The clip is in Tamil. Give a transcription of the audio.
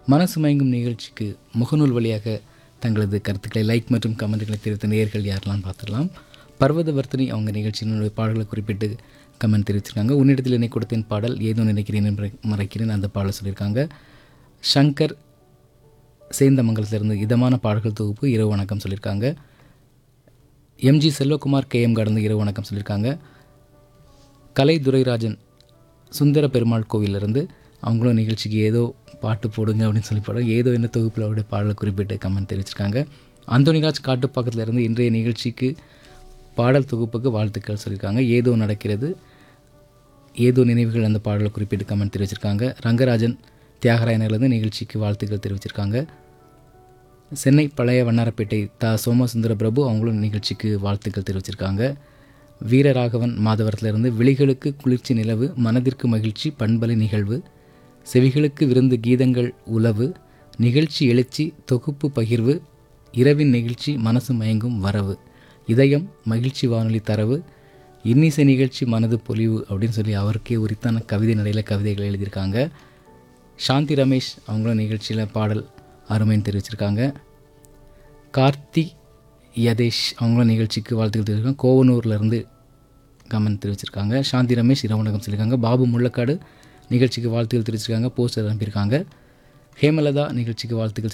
மனசு மயங்கும் நிகழ்ச்சிக்கு முகநூல் வழியாக தங்களது கருத்துக்களை லைக் மற்றும் கமெண்ட்களை தெரிவித்த நேயர்கள் யாரெல்லாம் பார்த்துடலாம் பர்வத வர்த்தினி அவங்க நிகழ்ச்சியினுடைய பாடல்களை குறிப்பிட்டு கமெண்ட் தெரிவிச்சிருக்காங்க உன்னிடத்தில் என்னை கொடுத்தேன் பாடல் ஏதோ நினைக்கிறேன் என்று மறைக்கிறேன் அந்த பாடல் சொல்லியிருக்காங்க சங்கர் சேந்தமங்கலத்திலிருந்து இதமான பாடல்கள் தொகுப்பு இரவு வணக்கம் சொல்லியிருக்காங்க எம்ஜி செல்வகுமார் கே எம் கடந்து இரவு வணக்கம் சொல்லியிருக்காங்க கலை துரைராஜன் சுந்தர பெருமாள் கோவிலிருந்து அவங்களும் நிகழ்ச்சிக்கு ஏதோ பாட்டு போடுங்க அப்படின்னு சொல்லி பாடுறாங்க ஏதோ என்ன தொகுப்பில் அவருடைய பாடலை குறிப்பிட்டு கமெண்ட் தெரிவிச்சிருக்காங்க அந்தோனிராஜ் காட்டுப்பாக்கத்தில் இருந்து இன்றைய நிகழ்ச்சிக்கு பாடல் தொகுப்புக்கு வாழ்த்துக்கள் சொல்லியிருக்காங்க ஏதோ நடக்கிறது ஏதோ நினைவுகள் அந்த பாடலை குறிப்பிட்டு கமெண்ட் தெரிவிச்சிருக்காங்க ரங்கராஜன் தியாகராயனிலிருந்து நிகழ்ச்சிக்கு வாழ்த்துக்கள் தெரிவிச்சிருக்காங்க சென்னை பழைய வண்ணாரப்பேட்டை தா சோமசுந்தர பிரபு அவங்களும் நிகழ்ச்சிக்கு வாழ்த்துக்கள் தெரிவிச்சிருக்காங்க வீரராகவன் மாதவரத்திலிருந்து விழிகளுக்கு குளிர்ச்சி நிலவு மனதிற்கு மகிழ்ச்சி பண்பலை நிகழ்வு செவிகளுக்கு விருந்து கீதங்கள் உலவு நிகழ்ச்சி எழுச்சி தொகுப்பு பகிர்வு இரவின் நிகழ்ச்சி மனசு மயங்கும் வரவு இதயம் மகிழ்ச்சி வானொலி தரவு இன்னிசை நிகழ்ச்சி மனது பொலிவு அப்படின்னு சொல்லி அவருக்கே உரித்தான கவிதை நடையில் கவிதைகள் எழுதியிருக்காங்க சாந்தி ரமேஷ் அவங்களும் நிகழ்ச்சியில் பாடல் அருமைன்னு தெரிவிச்சிருக்காங்க கார்த்தி யதேஷ் அவங்களும் நிகழ்ச்சிக்கு வாழ்த்துக்கள் தெரிவிச்சிருக்காங்க கோவனூர்லேருந்து கமெண்ட் தெரிவிச்சிருக்காங்க சாந்தி ரமேஷ் இரவணகம் சொல்லியிருக்காங்க பாபு முள்ளக்காடு நிகழ்ச்சிக்கு வாழ்த்துக்கள் தெரிவிச்சிருக்காங்க போஸ்டர் அனுப்பியிருக்காங்க ஹேமலதா நிகழ்ச்சிக்கு வாழ்த்துக்கள்